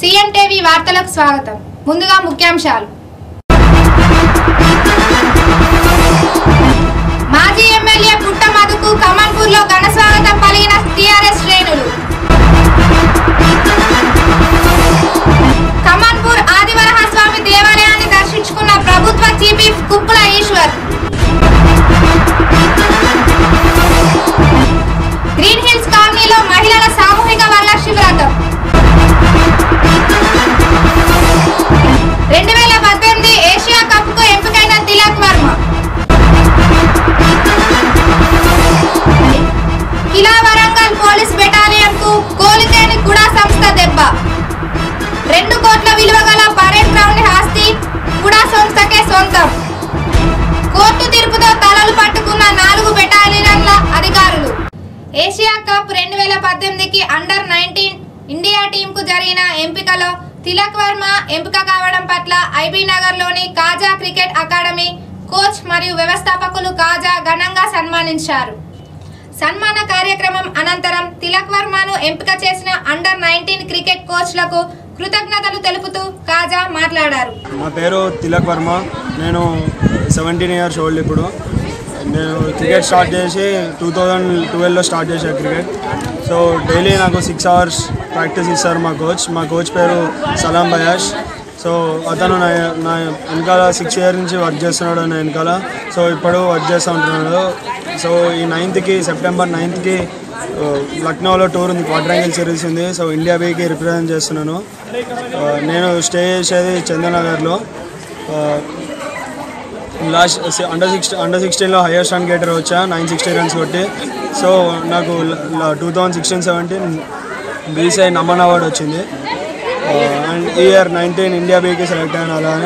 CM TV వార్తలకు స్వాగతం ముందుగా ముఖ్యాంశాలు మాజీ ఎమ్మెల్యే పుట్ట మధుకు కమన్పూర్ లో ఘన స్వాగతం పలిగిన టీఆర్ఎస్ శ్రేణులు కమన్పూర్ ఆదివరహ స్వామి దేవాలయాన్ని దర్శించుకున్న ప్రభుత్వ chief whip Kuppula Eshwar green hills కాలనీలో మహిళల సామూహిక వరలక్ష్మి వ్రతం రెండు వేల పద్దెనిమిది ఏషియా కప్ కు ఎంపికైన తిలక్ వర్మ కిలా వరంగల్ పోలీస్ బెటాలియన్ కు కోలితేని కుడా సంస్థ దెబ్బ రెండు కోట్ల విలువ గల పరేడ్ గ్రౌండ్ ఆస్తి కుడా సంస్థకే సొంతం కోర్టు తీర్పుతో తలలు పట్టుకున్న నాలుగు బెటాలియన్ల అధికారులు ఏషియా కప్ రెండు వేల పద్దెనిమిదికి అండర్ నైన్టీన్ ఇండియా టీంకు జరిగిన ఎంపికలో తిలక్ వర్మ ఎంపిక కావడం పట్ల ఐబీ నగర్లోని కాజా క్రికెట్ అకాడమీ కోచ్ మరియు వ్యవస్థాపకులు కాజా ఘనంగా సన్మానించారు సన్మాన కార్యక్రమం అనంతరం తిలక్ వర్మను ఎంపిక చేసిన అండర్ నైన్టీన్ క్రికెట్ కోచ్లకు కృతజ్ఞతలు తెలుపుతూ కాజా మాట్లాడారు నా పేరు తిలక్ వర్మ నేను సెవెంటీన్ ఇయర్స్ ఓల్డ్ ఇప్పుడు నేను క్రికెట్ స్టార్ట్ చేసి టూ థౌజండ్ ట్వెల్వ్లో స్టార్ట్ చేశాను క్రికెట్ సో డైలీ నాకు సిక్స్ అవర్స్ ప్రాక్టీస్ ఇస్తారు మా కోచ్ మా కోచ్ పేరు సలాం బయాష్ సో అతను నా నా వెనకాల సిక్స్ ఇయర్ నుంచి వర్క్ చేస్తున్నాడు నా వెనకాల సో ఇప్పుడు వర్క్ చేస్తూ ఉంటున్నాడు సో ఈ నైన్త్కి సెప్టెంబర్ నైన్త్కి లక్నోలో టూర్ ఉంది క్వాడ్రాంగిల్ సిరీస్ ఉంది సో ఇండియా బీకి రిప్రజెంట్ చేస్తున్నాను ఆ, నేను స్టే చేసేది చందనగర్లో లాస్ట్ అండర్ సిక్స్టీ అండర్ సిక్స్టీన్లో హైయెస్ట్ రన్ గేటర్ వచ్చా నైన్ సిక్స్టీ రన్స్ కొట్టి సో నాకు two thousand sixteen seventeen BCCI number award వచ్చింది అండ్ ఈ ఇయర్ నైన్టీన్ ఇండియా బీకి సెలెక్ట్ అయ్యాను అలానే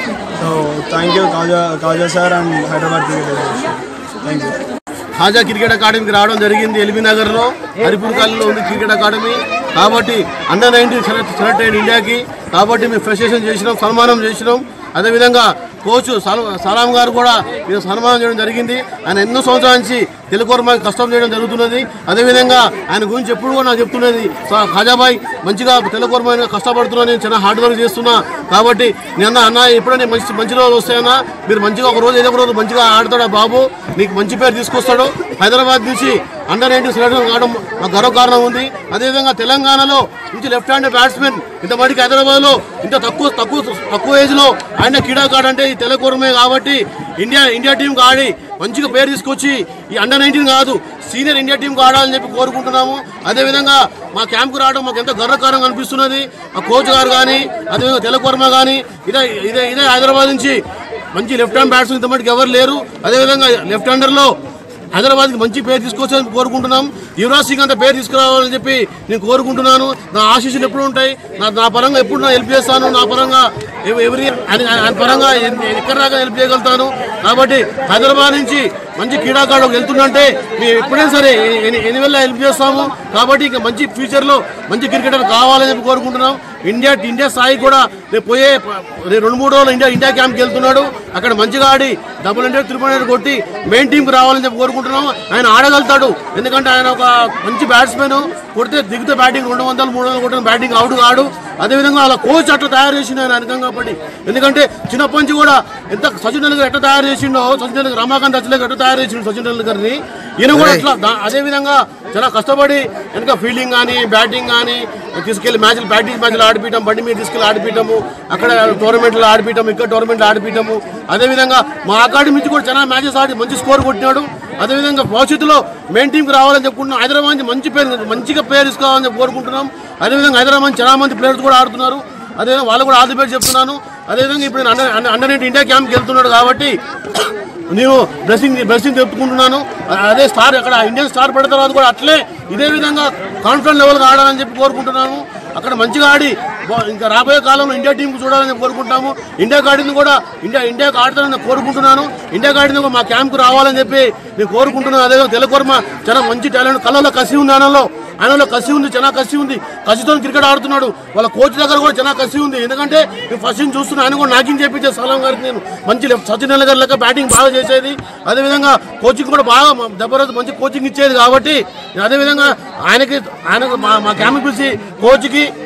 so thank you Khaja Khaja sir and Hyderabad cricket association thank you Khaja cricket అకాడమీకి రావడం జరిగింది ఎల్బీ నగర్లో హరిపూర్ కాలనీలో ఉంది క్రికెట్ అకాడమీ కాబట్టి అండర్ నైన్టీన్ సెలెక్ట్ సెలెక్ట్ అయ్యింది ఇండియాకి కాబట్టి మేము ఫ్రెషేషన్ చేసినాం సన్మానం చేసినాం అదేవిధంగా కోచ్ సల- సలాం గారు కూడా మీరు సన్మానం చేయడం జరిగింది ఆయన ఎన్నో సంవత్సరాల నుంచి తెలుగు వర్మకి కష్టం చేయడం జరుగుతున్నది అదేవిధంగా ఆయన గురించి ఎప్పుడు కూడా నాకు చెప్తున్నది "సా- ఖాజాబాయ్ మంచిగా తెలుగు వర్మ కష్టపడుతున్నా నేను చాలా హార్డ్ వర్క్ చేస్తున్నా కాబట్టి నేను అన్న ఎప్పుడైనా మంచి మంచి రోజులు వస్తాయన్నా మీరు మంచిగా ఒక రోజు ఏదో ఒక రోజు మంచిగా ఆడతాడు ఆ బాబు నీకు మంచి పేరు తీసుకొస్తాడు హైదరాబాద్ నుంచి అండర్ నైన్టీన్ సెలెక్షన్ కావడం మాకు గర్వ కారణం ఉంది అదేవిధంగా తెలంగాణలో నుంచి లెఫ్ట్ హ్యాండ్ బ్యాట్స్మెన్ ఇంత మటుకు హైదరాబాద్లో ఇంత తక్కువ తక్కువ తక్కువ ఏజ్లో ఆయన క్రీడాకాడు అంటే ఈ తెలకూరమే కాబట్టి ఇండియా ఇండియా టీంకి ఆడి మంచిగా పేరు తీసుకొచ్చి ఈ అండర్ నైన్టీన్ కాదు సీనియర్ ఇండియా టీంకి ఆడాలని చెప్పి కోరుకుంటున్నాము అదేవిధంగా మా క్యాంప్కి రావడం మాకు ఎంతో గర్వకారంగా అనిపిస్తున్నది మా కోచ్ గారు కానీ అదేవిధంగా తెలకూర్మ కానీ ఇదే ఇదే ఇదే హైదరాబాద్ నుంచి మంచి లెఫ్ట్ హ్యాండ్ బ్యాట్స్మెన్ ఇంత మటుకు ఎవరు లేరు అదేవిధంగా లెఫ్ట్ హ్యాండర్లో హైదరాబాద్కి మంచి పేరు తీసుకొచ్చాలని కోరుకుంటున్నాం యువరాజ్ సింగ్ అంత పేరు తీసుకురావాలని చెప్పి నేను కోరుకుంటున్నాను నా ఆశీస్సులు ఎప్పుడు ఉంటాయి నా నా పరంగా ఎప్పుడు నా హెల్ప్ చేస్తాను నా పరంగా ఎవ- ఎవరి ఆయన ఆయన పరంగా ఎన్- ఎక్కడ దాకా హెల్ప్ చేయగలుగుతాను కాబట్టి హైదరాబాద్ నుంచి మంచి క్రీడాకారుడు వెళ్తుందంటే మేము ఎప్పుడైనా సరే ఎన్ని ఎన్ని వేళ హెల్ప్ చేస్తాము కాబట్టి ఇంకా మంచి ఫ్యూచర్లో మంచి క్రికెటర్ కావాలని చెప్పి కోరుకుంటున్నాం ఇండియా ఇండియా స్థాయి కూడా రేపు పోయే రేపు రెండు మూడు రోజులు ఇండియా ఇండియా క్యాంప్కి వెళ్తున్నాడు అక్కడ మంచిగా ఆడి డబుల్ హండ్రెడ్ త్రిపుల్ హండ్రెడ్ కొట్టి మెయిన్ టీంకి రావాలని చెప్పి కోరుకుంటున్నాం ఆయన ఆడగలుగుతాడు ఎందుకంటే ఆయన ఒక మంచి బ్యాట్స్మెన్ కొడితే దిగితే బ్యాటింగ్ రెండు వందలు మూడు వందలు కొట్టిన బ్యాటింగ్ అవుట్ కాడు అదేవిధంగా అలా కోచ్ అట్లా తయారు చేసిండు ఆయన అనుకం కాబట్టి ఎందుకంటే చిన్నప్పటి నుంచి కూడా ఎంత సచిన్ టెండూల్కర్ ఎట్లా తయారు చేసిండో సచిన్ టెండూల్కర్ రమాకాంత్ అచ్చలేక ఎట్లా తయారు చేసిండు సచిన్ టెండూల్కర్ని ఈయన కూడా అట్లా దా- అదే విధంగా చాలా కష్టపడి వెనక ఫీల్డింగ్ కానీ బ్యాటింగ్ కానీ తీసుకెళ్లి మ్యాచ్లు ప్రాక్టీస్ మ్యాచ్లు ఆడిపించడం బండి మీద తీసుకెళ్లి ఆడిపించము అక్కడ టోర్నమెంట్లో ఆడిపించము ఇక్కడ టోర్నమెంట్లో ఆడిపించము అదేవిధంగా మా అకాడమీ నుంచి కూడా చాలా మ్యాచెస్ ఆడి మంచి స్కోర్ కొట్టినాడు అదేవిధంగా భవిష్యత్తులో మెయిన్ టీంకి రావాలని చెప్పుకుంటున్నాం హైదరాబాద్ నుంచి మంచి పేరు మంచిగా పేరు తీసుకోవాలని చెప్పి కోరుకుంటున్నాం అదేవిధంగా హైదరాబాద్ నుంచి చాలా మంది ప్లేయర్స్ కూడా ఆడుతున్నారు అదేవిధంగా వాళ్ళు కూడా ఆల్ ది బెస్ట్ చెప్తున్నాను అదేవిధంగా ఇప్పుడు నేను under under- under ninety India క్యాంప్కి వెళ్తున్నాడు కాబట్టి నేను బ్లెస్సింగ్ బ్లెస్సింగ్ చెప్పుకుంటున్నాను అదే స్టార్ అక్కడ ఇండియన్ స్టార్ పడిన తర్వాత కూడా అట్లే ఇదే విధంగా కాన్ఫిడెంట్ లెవెల్గా ఆడాలని చెప్పి కోరుకుంటున్నాను అక్కడ మంచిగా ఆడి బా- ఇంకా రాబోయే కాలంలో ఇండియా టీంకి చూడాలని చెప్పి కోరుకుంటాము ఇండియాకి ఆడింది కూడా ఇండియా ఇండియాకి ఆడతానని నేను కోరుకుంటున్నాను ఇండియాకి ఆడింది కూడా మా క్యాంప్కి రావాలని చెప్పి నేను కోరుకుంటున్నాను అదే తెలుగువర్మ చాలా మంచి టాలెంట్ కళ్ళలో కసి ఉంది ఆయనలో ఆయనలో కసి ఉంది చాలా కసి ఉంది కసితో క్రికెట్ ఆడుతున్నాడు వాళ్ళ కోచ్ దగ్గర కూడా చాలా కసి ఉంది ఎందుకంటే నేను ఫస్ట్ నుంచి చూస్తున్నా ఆయన కూడా నాకింగ్ చేపించే సలాం గారికి నేను మంచి లెఫ్ట్ సచిన్ గారి లెక్క బ్యాటింగ్ బాగా చేసేది అదేవిధంగా కోచింగ్ కూడా బాగా జబర్దస్త్ మంచి కోచింగ్ ఇచ్చేది కాబట్టి అదేవిధంగా ఆయనకి ఆయనకు మా మా క్యాంప్ పిలిచి కోచ్కి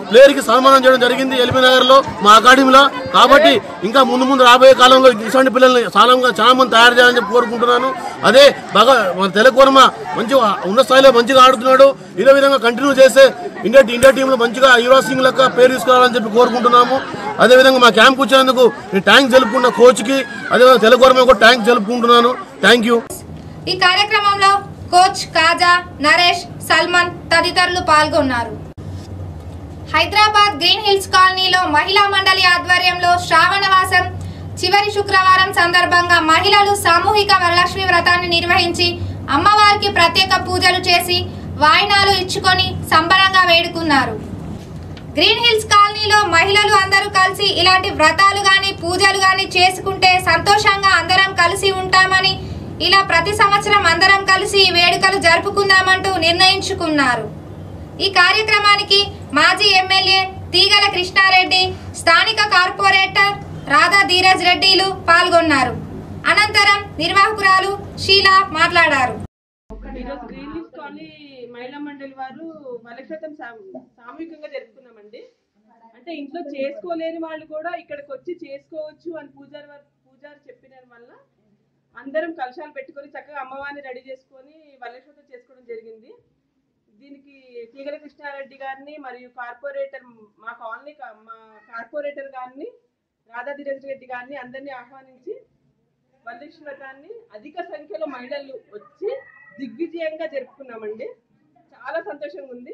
ప్లేయర్కి సన్మానం చేయడం జరిగింది ఎల్బీ నగర్లో మా అకాడమీలో కాబట్టి ఇంకా ముందు ముందు రాబోయే కాలంలో ఇటువంటి పిల్లల్ని చాలా చాలా మంది తయారు చేయాలని చెప్పి కోరుకుంటున్నాను అదే బాగా మన తెలుగు వర్మ మంచిగా ఉన్న స్థాయిలో మంచిగా ఆడుతున్నాడు ఇదే విధంగా కంటిన్యూ చేస్తే ఇండియా ఇండియా టీంలో మంచిగా యువరాజ్ సింగ్ లెక్క పేరు తీసుకురావాలని చెప్పి కోరుకుంటున్నాము అదేవిధంగా మా క్యాంప్ వచ్చినందుకు నేను ట్యాంక్ జరుపుకున్న కోచ్కి అదేవిధంగా తెలుగు వర్మ కూడా ట్యాంక్ జరుపుకుంటున్నాను థ్యాంక్ యూ ఈ కార్యక్రమంలో కోచ్ కాజా నరేష్ సల్మాన్ తదితరులు పాల్గొన్నారు హైదరాబాద్ గ్రీన్ హిల్స్ కాలనీలో మహిళా మండలి ఆధ్వర్యంలో శ్రావణవాసం చివరి శుక్రవారం సందర్భంగా మహిళలు సామూహిక వరలక్ష్మి వ్రతాన్ని నిర్వహించి అమ్మవారికి ప్రత్యేక పూజలు చేసి వాయినాలు ఇచ్చుకొని సంబరంగా వేడుకున్నారు గ్రీన్ హిల్స్ కాలనీలో మహిళలు అందరూ కలిసి ఇలాంటి వ్రతాలు గాని పూజలు గాని చేసుకుంటే సంతోషంగా అందరం కలిసి ఉంటామని ఇలా ప్రతి సంవత్సరం అందరం కలిసి ఈ వేడుకలు జరుపుకుందామంటూ నిర్ణయించుకున్నారు ఈ కార్యక్రమానికి మాజీ ఎమ్మెల్యే తీగల కృష్ణారెడ్డి స్థానిక కార్పొరేటర్ రాధా ధీరజ్ రెడ్డిలు పాల్గొన్నారు అనంతరం నిర్వాహకురాలు షీలా మాట్లాడారు ఈరోజు గ్రీన్ లీఫ్ కాలనీ మహిళా మండలి వారు వనక్షేత్రం సామూహికంగా జరుపుకున్నామండి అంటే ఇంట్లో చేసుకోలేని వాళ్ళు కూడా ఇక్కడికి వచ్చి చేసుకోవచ్చు అని పూజారి వారు పూజారి చెప్పిన వల్ల అందరం కలశాలు పెట్టుకొని చక్కగా అమ్మవారిని రెడీ చేసుకొని వనక్షేత్రం చేసుకోవడం జరిగింది దీనికి తీగల కృష్ణారెడ్డి గారిని మరియు కార్పొరేటర్ మా కాలనీ కా- మా కార్పొరేటర్ గారిని రాధా ధీరజ్ రెడ్డి గారిని అందరినీ ఆహ్వానించి వరలక్ష్మి వ్రతాన్ని అధిక సంఖ్యలో మహిళలు వచ్చి దిగ్విజయంగా జరుపుకున్నామండి చాలా సంతోషంగా ఉంది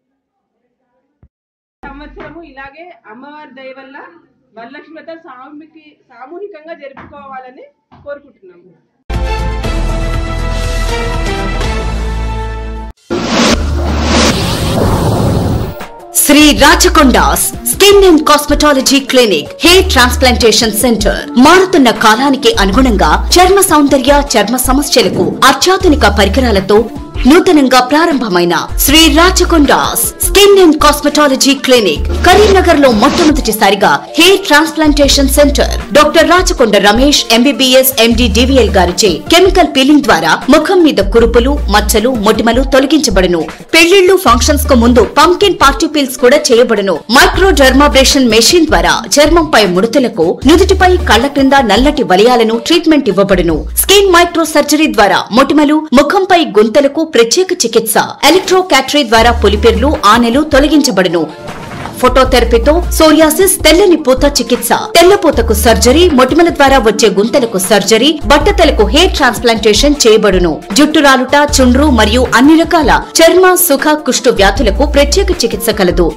సంవత్సరము ఇలాగే అమ్మవారి దయ వల్ల వరలక్ష్మి వ్రతం సామూహిక సామూహికంగా జరుపుకోవాలని కోరుకుంటున్నాము Shri Rachakondas skin and cosmetology clinic hair transplantation centre మారుతున్న కాలానికి అనుగుణంగా చర్మ సౌందర్య చర్మ సమస్యలకు అత్యాధునిక పరికరాలతో నూతనంగా ప్రారంభమైన Shri Rachakondas skin and cosmetology clinic Karimnagar లో మొట్టమొదటిసారిగా hair transplantation centre doctor Rachakonda Ramesh MBBS MD DVL గారిచే కెమికల్ పీలింగ్ ద్వారా ముఖం మీద కురుపులు మచ్చలు మొటిమలు తొలగించబడును పెళ్లిళ్లు ఫంక్షన్స్ కు ముందు పంకిన్ పార్టీ పీల్స్ కూడా చేయబడును మైక్రో డర్మాబ్రేషన్ మెషిన్ ద్వారా చర్మంపై ముడతలకు నుదుటిపై కళ్ల క్రింద నల్లటి వలయాలను ట్రీట్మెంట్ ఇవ్వబడును స్కిన్ మైక్రో సర్జరీ ద్వారా మొటిమలు ముఖంపై గుంతలకు ప్రత్యేక చికిత్స ఎలక్ట్రో క్యాటరీ ద్వారా పులిపిర్లు ఆనెలు తొలగించబడును ఫోటోథెరపీతో సోరియాసిస్ తెల్లని పూత చికిత్స తెల్లపూతకు సర్జరీ మొటిమల ద్వారా వచ్చే గుంతలకు సర్జరీ బట్టతలకు హెయిర్ ట్రాన్స్ప్లాంటేషన్ చేయబడును జుట్టు రాలుట చుండ్రు మరియు అన్ని రకాల చర్మ సుఖ కుష్టు వ్యాధులకు ప్రత్యేక చికిత్స కలదు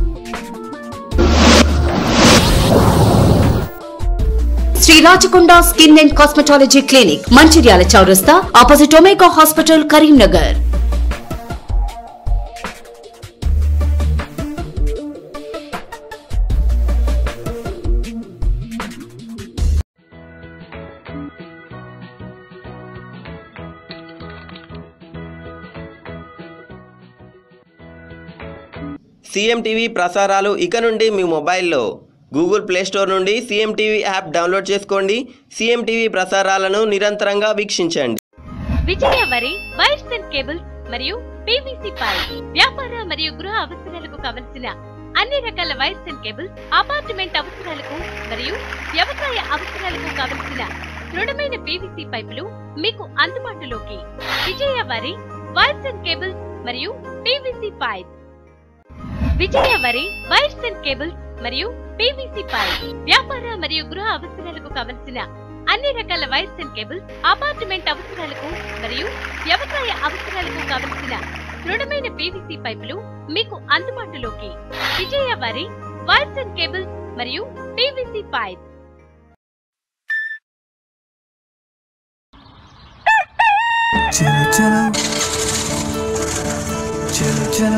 Shri Rachakonda skin and cosmetology clinic Mancherial చౌరస్తా opposite Omega hospital Karimnagar CM TV ప్రసారాలు ఇక నుండి మీ మొబైల్లో గూగుల్ ప్లే స్టోర్ నుండి సీఎం టీవీ యాప్ డౌన్లోడ్ చేసుకోండి సీఎం టీవీ ప్రసారాలను నిరంతరంగా వీక్షించండి విజయ వరి వైర్స్ అండ్ కేబుల్స్ మరియు పీవీసీ పైప్ వ్యాపార మరియు గృహ అవసరాలకు కావలసిన అన్ని రకాల వైర్స్ అండ్ కేబుల్స్ అపార్ట్మెంట్ అవసరాలకు మరియు వ్యవసాయ అవసరాలకు కావలసిన దృఢమైన పీవీసీ పైపులు మీకు అందుబాటులోకి విజయ వరి వైర్స్ అండ్ కేబుల్స్ మరియు పీవీసీ పైప్ విజయ వరి వైర్స్ అండ్ కేబుల్స్ మరియు పీవీసీ పైప్ వ్యాపార మరియు గృహ అవసరాలకు కావలసిన అన్ని రకాల వైర్స్ అండ్ కేబుల్స్ అపార్ట్మెంట్ అవసరాలకు మరియు వ్యవసాయ అవసరాలకు కావలసిన దృఢమైన పీవీసీ పైపులు మీకు అందుబాటులోకి విజయ వారి వైర్స్ అండ్ కేబుల్స్ మరియు పీవీసీ పైప్ చలో చలో చలో చలో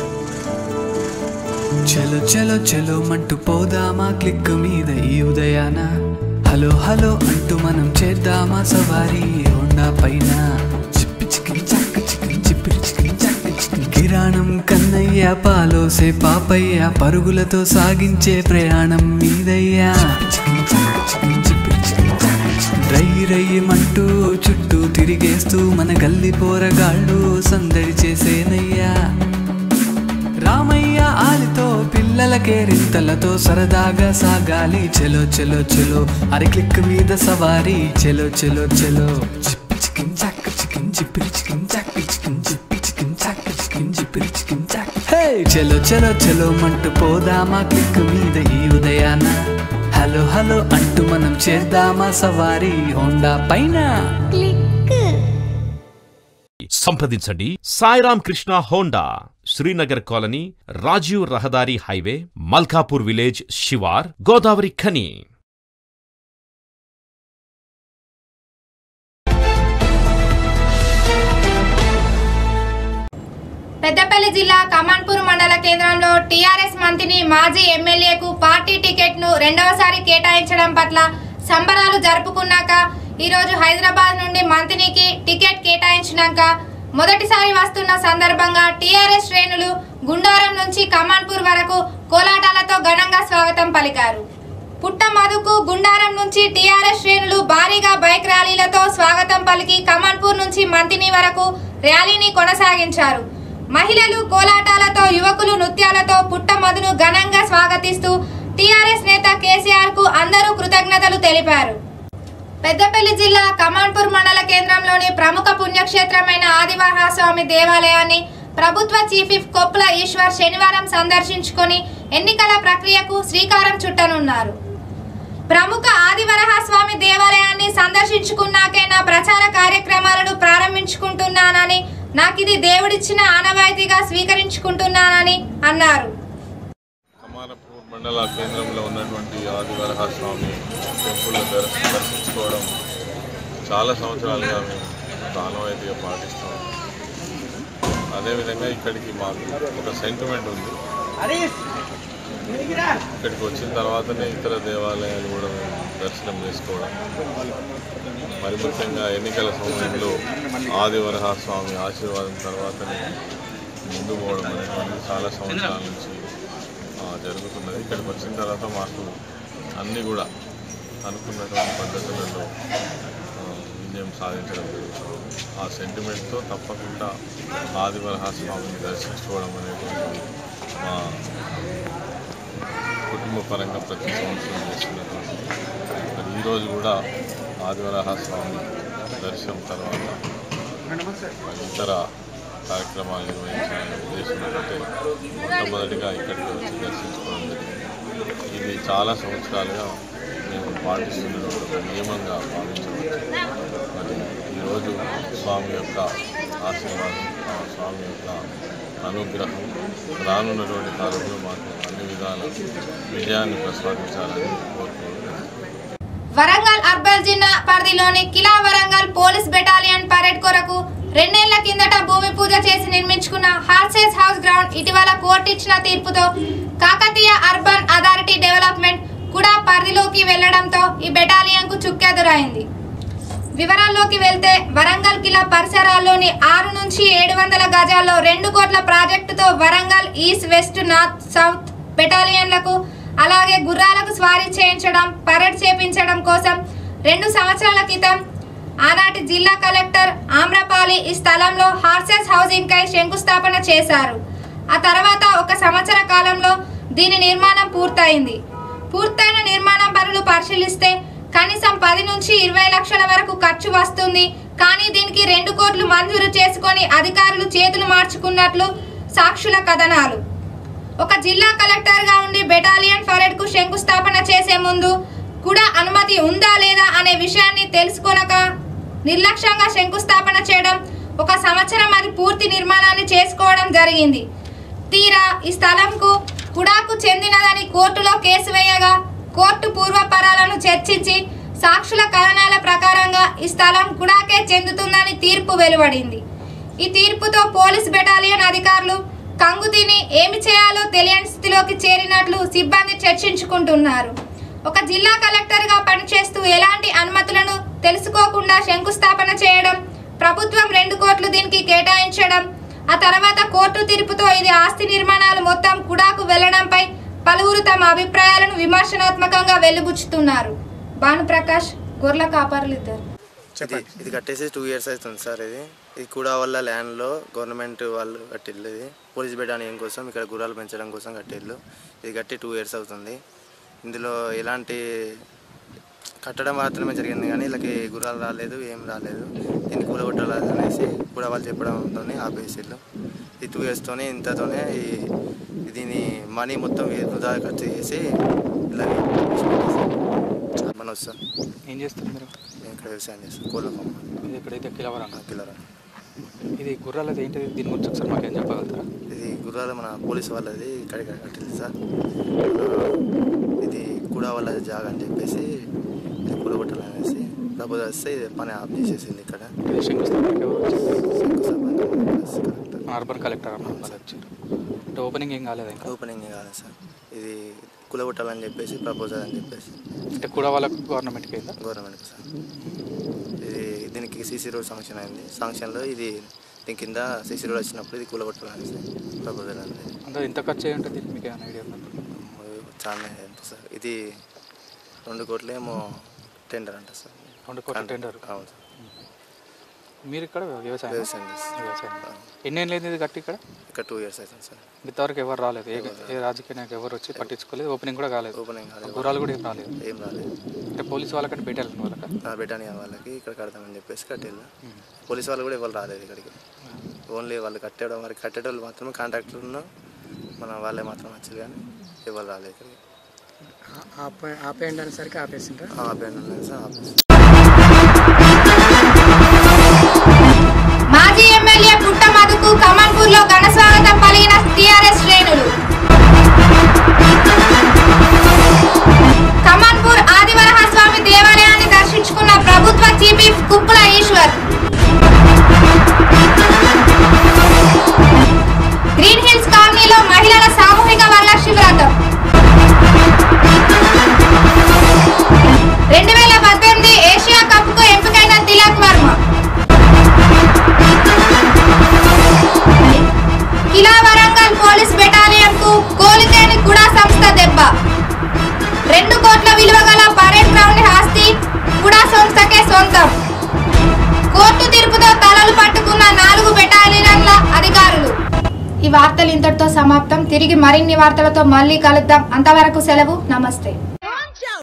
చలో చలో చలో మంటూ పోదామా క్లిక్ మీద ఈ ఉదయాన హలో హలో అంటూ మనం చేద్దామా సవారీ హోండా పైన చిప్పి చిక్కి చక్క చిక్కి చిప్పిరి చిక్కి చక్క చిక్కి కిరాణం కన్నయ్య పాలోసే పాపయ్య పరుగులతో సాగించే ప్రయాణం మీదయ్యా చిక్కి చక్క చిక్కి చిప్పిరి చిక్కి చక్క చిక్కి. రై రయ్యమంటూ చుట్టూ తిరిగేస్తూ మన గల్లి పోరగాళ్ళు సందడి చేసేనయ్యా రామయ్య ఆలితో పిల్ల పిల్లల కేరింతలతో సరదాగా సాగాలి చెలో చెలో చెలో అరి క్లిక్ మీద సవారీ చెలో చెలో చెలో చిప్పి చికిన్ చాక్ చికిన్ చిప్పిరి చికిన్ చాక్ చికిన్ చిప్పి చికిన్ చాక్ చికిన్ చిప్పిరి చికిన్ చాక్ హే చెలో చెలో చెలో మంటూ పోదామా క్లిక్ మీద ఈ ఉదయాన హలో హలో అంటూ మనం చేద్దామా సవారీ హోండా పైన సంప్రదించండి సాయిరామ్ కృష్ణ హోండా శ్రీనగర్ కాలనీ రాజీవ్ రహదారి హైవే మల్కాపూర్ విలేజ్ శివార్ గోదావరి ఖని పెద్దపల్లి జిల్లా కమాన్పూర్ మండల కేంద్రంలో టీఆర్ఎస్ మంత్రిని మాజీ ఎమ్మెల్యేకు పార్టీ టికెట్ ను రెండవసారి కేటాయించడం పట్ల సంబరాలు జరుపుకున్నాక ఈరోజు హైదరాబాద్ నుండి మంత్రికి టికెట్ కేటాయించినాక మొదటిసారి వస్తున్న సందర్భంగా టీఆర్ఎస్ శ్రేణులు గుండారం నుంచి కమాన్పూర్ వరకు కోలాటాలతో ఘనంగా స్వాగతం పలికారు పుట్ట మధుకు గుండారం నుంచి టీఆర్ఎస్ శ్రేణులు భారీగా బైక్ ర్యాలీలతో స్వాగతం పలికి కమాన్పూర్ నుంచి మంతిని వరకు ర్యాలీని కొనసాగించారు మహిళలు కోలాటాలతో యువకులు నృత్యాలతో పుట్ట మధును ఘనంగా స్వాగతిస్తూ టీఆర్ఎస్ నేత కేసీఆర్ కు అందరూ కృతజ్ఞతలు తెలిపారు పెద్దపల్లి జిల్లా కమాన్పూర్ మండల కేంద్రంలోని ప్రముఖ పుణ్యక్షేత్రమైన ఆదివరహస్వామి దేవాలయాన్ని ప్రభుత్వ చీఫ్ విప్ కొప్పుల ఈశ్వర్ శనివారం సందర్శించుకొని ఎన్నికల ప్రక్రియకు శ్రీకారం చుట్టనున్నారు ప్రముఖ ఆదివరహస్వామి దేవాలయాన్ని సందర్శించుకున్నాకే నా ప్రచార కార్యక్రమాలను ప్రారంభించుకుంటున్నానని నాకిది దేవుడిచ్చిన ఆనవాయితీగా స్వీకరించుకుంటున్నానని అన్నారు కమానపూర్ మండల కేంద్రంలో ఉన్నటువంటి ఆదివరహ స్వామి టెంపుల్ దర్శ దర్శించుకోవడం చాలా సంవత్సరాలుగా మేము ఒక ఆనవాయితీగా పాటిస్తాం అదేవిధంగా ఇక్కడికి మాకు ఒక సెంటిమెంట్ ఉంది ఇక్కడికి వచ్చిన తర్వాతనే ఇతర దేవాలయాలు కూడా మేము దర్శనం చేసుకోవడం మరి ముఖ్యంగా ఎన్నికల సమయంలో ఆదివరహ స్వామి ఆశీర్వాదం తర్వాతనే ముందు పోవడం అనేటువంటిది చాలా సంవత్సరాల నుంచి ఆ, జరుగుతున్నది ఇక్కడికి వచ్చిన తర్వాత మాకు అన్నీ కూడా అనుకున్నటువంటి పద్ధతులలో ఆ, విజయం సాధించడం జరుగుతుంది ఆ సెంటిమెంట్తో తప్పకుండా ఆదివరహ స్వామిని దర్శించుకోవడం అనేటువంటిది మా కుటుంబ పరంగా ప్రతి సంవత్సరం చేస్తున్నటువంటి మరి ఈరోజు కూడా ఆదివరహ స్వామి దర్శనం తర్వాత మరి ఇతర కార్యక్రమాలు నిర్వహించాలనే ఉద్దేశంతో మొట్టమొదటిగా ఇక్కడికి వచ్చి దర్శించుకోవడం జరిగింది ఇది చాలా సంవత్సరాలుగా మేము పాటిస్తున్నటువంటి ఒక నియమంగా భావించవచ్చు మరి ఈరోజు స్వామి యొక్క ఆశీర్వాదం ఆ స్వామి యొక్క అనుగ్రహం రానున్నటువంటి కాలంలో మాకు అన్ని విధాల విజయాన్ని ప్రసాదించాలని కోరుకుంటున్నాను వరంగల్ అర్బన్ జిల్లా పరిధిలోని Kila Warangal police battalion parade కొరకు రెండేళ్ల కిందట భూమి పూజ చేసి నిర్మించుకున్న హార్సెస్ హౌస్ గ్రౌండ్ ఇటీవల కోర్టు ఇచ్చిన తీర్పుతో కాకతీయ అర్బన్ అథారిటీ డెవలప్మెంట్ కూడా పరిధిలోకి వెళ్లడంతో ఈ బెటాలియన్ కు చుక్కెదురైంది వివరాల్లోకి వెళ్తే వరంగల్ కిలా పరిసరాల్లోని ఆరు నుంచి ఏడు వందల గజాల్లో రెండు కోట్ల ప్రాజెక్టుతో Warangal east west north south బెటాలియన్లకు అలాగే గుర్రాలకు స్వారీ చేయించడం పరేడ్ చేపించడం కోసం రెండు సంవత్సరాల క్రితం ఆనాటి జిల్లా కలెక్టర్ ఆమ్రపాలి ఈ స్థలంలో హార్సెస్ హౌసింగ్ కై శంకుస్థాపన చేశారు ఆ తర్వాత ఒక సంవత్సర కాలంలో దీని నిర్మాణం పూర్తయింది పూర్తయిన నిర్మాణం పనులు పరిశీలిస్తే కనీసం పది నుంచి ఇరవై లక్షల వరకు ఖర్చు వస్తుంది కానీ దీనికి రెండు కోట్లు మంజూరు చేసుకొని అధికారులు చేతులు మార్చుకున్నట్లు సాక్షుల కథనాలు ఒక జిల్లా కలెక్టర్ గా ఉండి బెటాలియన్ పరేడ్ కు శంకుస్థాపన చేసే ముందు కూడా అనుమతి ఉందా లేదా అనే విషయాన్ని తెలుసుకొనక నిర్లక్ష్యంగా శంకుస్థాపన చేయడం ఒక సంవత్సరం అది పూర్తి నిర్మాణాన్ని చేసుకోవడం జరిగింది తీరా ఈ స్థలంకు కుడాకు చెందినదని కోర్టులో కేసు వేయగా కోర్టు పూర్వపరాలను చర్చించి సాక్షుల కథనాల ప్రకారంగా ఈ స్థలం కుడాకే చెందుతుందని తీర్పు వెలువడింది ఈ తీర్పుతో పోలీస్ బెటాలియన్ అధికారులు కంగు తిని ఏమి చేయాలో తెలియని స్థితిలోకి చేరినట్లు సిబ్బంది చర్చించుకుంటున్నారు ఒక జిల్లా కలెక్టర్గా పనిచేస్తూ ఎలాంటి అనుమతులను తెలుసుకోకుండా శంకుస్థాపన చేయడం ప్రభుత్వం రెండు కోట్లు దీనికి కేటాయించడం ఆ తర్వాత కోర్టు తీర్పుతో ఇది ఆస్తి నిర్మాణాలు మొత్తం కుడాకు వెళ్లడంపై పలువురు తమ అభిప్రాయాలను విమర్శనాత్మకంగా వెలుబుచ్చుతున్నారు భానుప్రకాష్ గొర్ల కాపర్లు ఇద్దరు ఇది ఇది కట్టేసి టూ ఇయర్స్ అవుతుంది సార్ ఇది ఇది కూడా వల్ల ల్యాండ్లో గవర్నమెంట్ వాళ్ళు కట్టిల్లు ఇది పోలీస్ బెటాలియన్ కోసం ఇక్కడ గుర్రాలు పెంచడం కోసం కట్టిల్లు ఇది కట్టి టూ ఇయర్స్ అవుతుంది ఇందులో ఎలాంటి కట్టడం మాత్రమే జరిగింది కానీ వీళ్ళకి గుర్రాలు రాలేదు ఏం రాలేదు దీన్ని కూలగొట్టాలి అనేసి కూడా వాళ్ళు చెప్పడంతో ఆపేసిళ్ళు ఈ టూ ఇయర్స్తోనే ఇంతతోనే ఈ దీని మనీ మొత్తం వృధా ఖర్చు చేసి ఇలా మన వస్తాం ఏం చేస్తారు మీరు నేను ఇక్కడ వ్యవసాయం చేస్తాను కోళ్ళ ఫామ్ ఇది ఎక్కడైతే కిలవరం కిలరా ఇది గుర్రాలది ఏంటిది దీని గురించి ఒకసారి మాకేం చెప్పగలుగుతారా ఇది గుర్రాల మన పోలీస్ వాళ్ళది ఇక్కడ ఇక్కడ కట్టింది సార్ ఇది కూడా వాళ్ళ జాగా అని చెప్పేసి ఇది కూడగొట్టాలనేసి ప్రపోజల్ వస్తే ఇది పని ఆఫ్ చేసేసింది ఇక్కడ ఇది శంకుస్థాపనకి ఎవరు వచ్చారు? శంకుస్థాపన అర్బన్ కలెక్టర్ అన్న వాళ్ళు వచ్చారు అంటే ఓపెనింగ్ ఏం కాలేదు ఇంకా ఓపెనింగ్ కాదు సార్ ఇది కూలగొట్టాలని చెప్పేసి ప్రపోజల్ అని చెప్పేసి అంటే కూడా వాళ్ళకు గవర్నమెంట్కి అయిందా గవర్నమెంట్కి సార్ ఇది దీనికి సీసీ రోడ్ శాంక్షన్ అయింది శాంక్షన్లో ఇది దీని కింద సీసీ రోడ్ వచ్చినప్పుడు ఇది కూలగొట్టాలనేసి ప్రపోజల్ అండి అంటే ఎంత ఖర్చు అయ్యి ఉంటుంది మీకు ఏమైనా ఐడియా ఉందా చాలా ఎంత సార్ ఇది రెండు కోట్లు ఏమో టెండర్ అంట సార్ రెండు కోట్ల టెండర్ అవును సార్ మీరు ఇక్కడ వ్యవసాయం వ్యవసాయం చేస్తాం. వ్యవసాయం ఎన్ని ఏళ్ళు అయింది ఇది కట్టి ఇక్కడ ఇక్కడ టూ ఇయర్స్ అవుతుంది సార్ ఇంతవరకు ఎవరు రాలేదు ఏ ఏ రాజకీయ నాయకులు ఎవరు వచ్చి పట్టించుకోలేదు ఓపెనింగ్ కూడా కాలేదు ఓపెనింగ్ కాలేదు. గుర్రాలు కూడా ఏం రాలేదు ఏం రాలేదు అంటే పోలీసు వాళ్ళకంటే పెట్టాలి వాళ్ళకి నా బెటానియా వాళ్ళకి ఇక్కడ కడతామని చెప్పేసి కట్టేళ్ళు పోలీస్ వాళ్ళు కూడా ఎవరు రాలేదు ఇక్కడికి ఓన్లీ వాళ్ళు కట్టడం మరి కట్టేటోళ్ళు మాత్రమే కాంట్రాక్టర్ను మన వాళ్ళే మాత్రం వచ్చారు కానీ ఎవరు రాలేదు ఇక్కడికి ఆపే ఆపేయండి అనేసరికి ఆపేసిండ్రా ఆపేయండి అనేది సార్ ఆపేసి మాజీ ఎమ్మెల్యే పుట్ట మధుకు కమన్పూర్ లో ఘన స్వాగతం పలిగిన టీఆర్ఎస్ శ్రేణులు కమన్పూర్ ఆదివరహ స్వామి దేవాలయాన్ని దర్శించుకున్న ప్రభుత్వ chief whip Kuppula Eshwar green hills కాలనీలో మహిళల సామూహిక వరలక్ష్మి వ్రతం రెండు వేల పద్దెనిమిది ఏషియా కప్ కు ఎంపికైన తిలక్ వర్మ కిలా వరంగల్ పోలీస్ బెటాలియన్ కు కోలితేని కూడా సంస్థ దెబ్బ రెండు కోట్ల విలువ గల పరేడ్ గ్రౌండ్ ఆస్తి కూడా సంస్థకే సొంతం కోర్టు తీర్పుతో తలలు పట్టుకున్న నాలుగు బెటాలియన్ల అధికారులు ఈ వార్తలు ఇంతటితో సమాప్తం తిరిగి మరిన్ని వార్తలతో మళ్ళీ కలుద్దాం అంతవరకు సెలవు నమస్తే